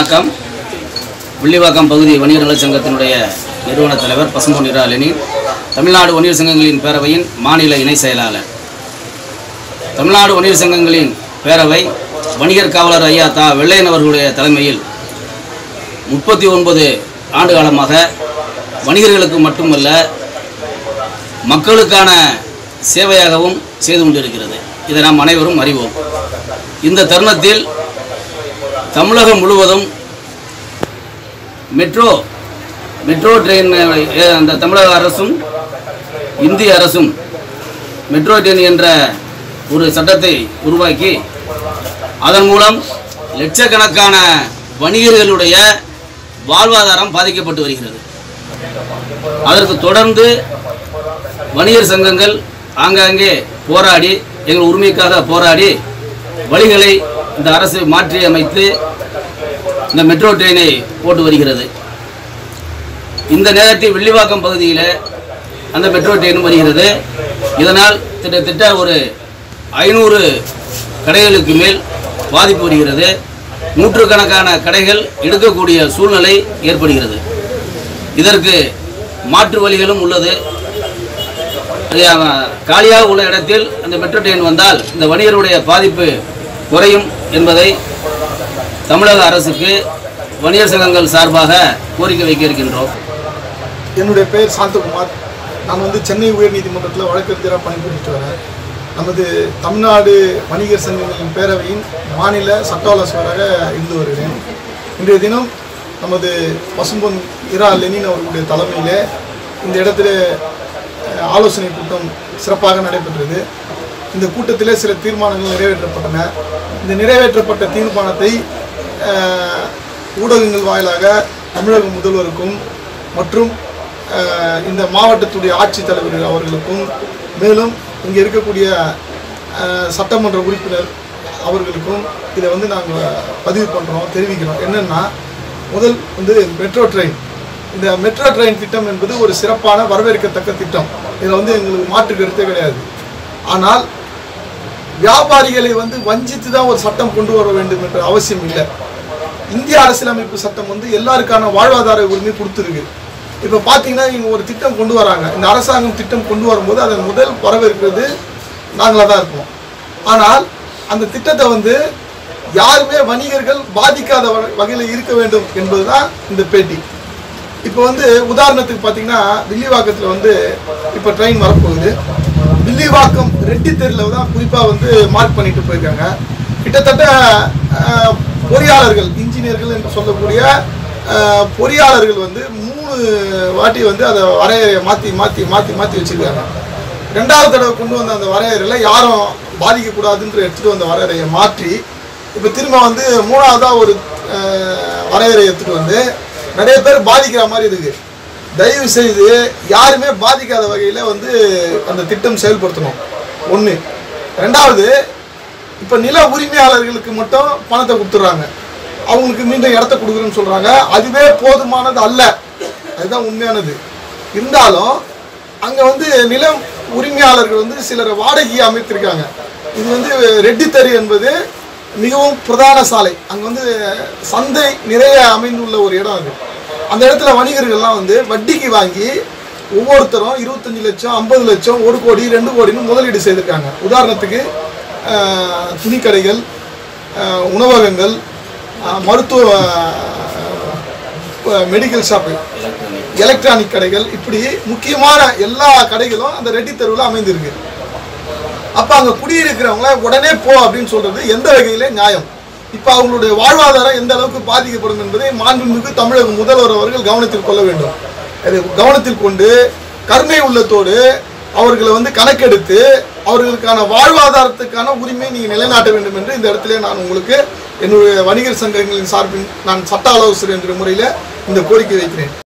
வணக்கம் வில்லிவாக்கம் பகுதி வணிகர் நலச் சங்கத்தினுடைய நிறுவன தலைவர் பசும்பொன் இரா லெனின் தமிழ்நாடு வணிகர் சங்கங்களின் பேரவையின் மாநில இணை செயலாளர் தமிழ்நாடு வணிகர் சங்கங்களின் பேரவை வணிகர் காவலர் ஐயா தா வெள்ளையன் அவர்களுடைய தலைமையில் முப்பத்தி ஒன்பது ஆண்டு காலமாக வணிகர்களுக்கு மட்டுமல்ல மக்களுக்கான சேவையாகவும் செய்து கொண்டிருக்கிறது இதை நாம் அனைவரும் அறிவோம் இந்த தருணத்தில் தமிழகம் முழுவதும் மெட்ரோ மெட்ரோ ட்ரெயின் அஹ், அந்த தமிழக அரசும் இந்திய அரசும் மெட்ரோ ட்ரெயின் என்ற ஒரு சட்டத்தை உருவாக்கி அதன் மூலம் லட்சக்கணக்கான வணிகர்களுடைய வாழ்வாதாரம் பாதிக்கப்பட்டு வருகிறது அதற்கு தொடர்ந்து வணிகர் சங்கங்கள் ஆங்காங்கே போராடி எங்கள் உரிமைக்காக போராடி வழிகளை இந்த அரசு மாற்றி அமைத்து இந்த மெட்ரோ ட்ரெயினை போட்டு வருகிறது இந்த நேரத்தில் வில்லிவாக்கம் பகுதியில் அந்த மெட்ரோ ட்ரெயினும் வருகிறது இதனால் கிட்டத்தட்ட ஒரு ஐநூறு கடைகளுக்கு மேல் பாதிப்பு வருகிறது நூற்றுக்கணக்கான கடைகள் எடுக்கக்கூடிய சூழ்நிலை ஏற்படுகிறது இதற்கு மாற்று வழிகளும் உள்ளது அஹ், காலியாக உள்ள இடத்தில் அந்த மெட்ரோ ட்ரெயின் வந்தால் இந்த வணிகருடைய பாதிப்பு குறையும் என்பதை தமிழக அரசுக்கு வணிகர் சங்கங்கள் சார்பாக கோரிக்கை வைக்க இருக்கின்றோம் என்னுடைய பெயர் சாந்தகுமார் நான் வந்து சென்னை உயர்நீதிமன்றத்தில் வழக்கறிஞராக பணிபுரிட்டு வரேன் நமது தமிழ்நாடு வணிகர் சங்கங்களின் பேரவையின் மாநில சட்ட ஆலோசகராக இருந்து வருகிறேன் இன்றைய தினம் நமது பசும்பொன் இரா லெனின் அவர்களுடைய தலைமையில் இந்த இடத்துல அஹ், ஆலோசனை கூட்டம் சிறப்பாக நடைபெற்றது இந்த கூட்டத்தில் சில தீர்மானங்கள் நிறைவேற்றப்பட்டன இந்த நிறைவேற்றப்பட்ட தீர்மானத்தை அஹ், ஊடகங்கள் வாயிலாக தமிழக முதல்வருக்கும் மற்றும் அஹ், இந்த மாவட்டத்துடைய ஆட்சித்தலைவர் அவர்களுக்கும் மேலும் இங்கே இருக்கக்கூடிய அஹ், சட்டமன்ற உறுப்பினர் அவர்களுக்கும் இதை வந்து நாங்கள் பதிவு பண்ணுறோம் தெரிவிக்கிறோம் என்னென்னா முதல் வந்து மெட்ரோ ட்ரெயின் இந்த மெட்ரோ ட்ரெயின் திட்டம் என்பது ஒரு சிறப்பான வரவேற்கத்தக்க திட்டம் இதில் வந்து எங்களுக்கு மாற்று கருத்தே கிடையாது ஆனால் வியாபாரிகளை வந்து வஞ்சித்து தான் ஒரு சட்டம் கொண்டு வர வேண்டும் என்ற அவசியம் இல்லை இந்திய அரசியலமைப்பு சட்டம் வந்து எல்லாருக்கான வாழ்வாதார உரிமை கொடுத்துருக்கு இப்போ பார்த்தீங்கன்னா இவங்க ஒரு திட்டம் கொண்டு வராங்க இந்த அரசாங்கம் திட்டம் கொண்டு வரும்போது அதன் முதல் வரவேற்கிறது நாங்களாக தான் இருப்போம் ஆனால் அந்த திட்டத்தை வந்து யாருமே வணிகர்கள் பாதிக்காத வகையில் இருக்க வேண்டும் என்பதுதான் இந்த பேட்டி இப்போ வந்து உதாரணத்துக்கு பார்த்தீங்கன்னா வில்லிவாக்கத்தில் வந்து இப்போ ட்ரெயின் வரப்போகுது வில்லிவாக்கம் ரெட்டி தெருவில் தான் குறிப்பாக வந்து மார்க் பண்ணிட்டு போயிருக்காங்க கிட்டத்தட்ட அஹ், பொறியாளர்கள் இன்ஜினியர்கள் என்று சொல்லக்கூடிய அஹ், பொறியாளர்கள் வந்து மூணு வாட்டி வந்து அதை வரையறையை மாற்றி மாற்றி மாற்றி மாற்றி வச்சிருக்காங்க ரெண்டாவது தடவை கொண்டு வந்த அந்த வரையறையில் யாரும் பாதிக்கக்கூடாதுன்ற எடுத்துகிட்டு வந்த வரையறையை மாற்றி இப்போ திரும்ப வந்து மூணாவதாக ஒரு அஹ், வரையறை எடுத்துகிட்டு வந்து நிறைய பேர் பாதிக்கிற மாதிரி இருக்கு தயவு செய்து யாருமே பாதிக்காத வகையில் வந்து அந்த திட்டம் செயல்படுத்தணும் ஒன்று ரெண்டாவது இப்போ நில உரிமையாளர்களுக்கு மட்டும் பணத்தை கொடுத்துட்றாங்க அவங்களுக்கு மீண்டும் இடத்த கொடுக்குறேன்னு சொல்கிறாங்க அதுவே போதுமானது அல்ல அதுதான் உண்மையானது இருந்தாலும் அங்கே வந்து நிலம் உரிமையாளர்கள் வந்து சிலர் வாடகையை அமைத்திருக்காங்க இது வந்து ரெட்டி தெரு என்பது மிகவும் பிரதான சாலை அங்கே வந்து சந்தை நிறைய அமைந்துள்ள ஒரு இடம் அது அந்த இடத்துல வணிகர்கள்லாம் வந்து வட்டிக்கு வாங்கி ஒவ்வொருத்தரும் இருபத்தஞ்சு லட்சம் ஐம்பது லட்சம் ஒரு கோடி ரெண்டு கோடின்னு முதலீடு செய்திருக்காங்க உதாரணத்துக்கு ஆஹ், துணிக்கடைகள் ஆஹ், உணவகங்கள் ஆஹ், மருத்துவ மெடிக்கல் ஷாப்பு எலக்ட்ரானிக் கடைகள் இப்படி முக்கியமான எல்லா கடைகளும் அந்த ரெட்டி தெருவில் அமைந்திருக்கு அப்போ அங்கே குடியிருக்கிறவங்கள உடனே போ அப்படின்னு சொல்றது எந்த வகையில நியாயம் இப்போ அவங்களுடைய வாழ்வாதாரம் எந்த அளவுக்கு பாதிக்கப்படும் என்பதை மாண்புமிகு தமிழக முதல்வர் அவர்கள் கவனத்தில் கொள்ள வேண்டும் அதை கவனத்தில் கொண்டு கருணை உள்ளத்தோடு அவர்களை வந்து கணக்கெடுத்து அவர்களுக்கான வாழ்வாதாரத்துக்கான உரிமையை நீங்கள் நிலைநாட்ட வேண்டும் என்று இந்த இடத்திலே நான் உங்களுக்கு என்னுடைய வணிகர் சங்கங்களின் சார்பில் நான் சட்ட ஆலோசகர் என்ற முறையில் இந்த கோரிக்கை வைக்கிறேன்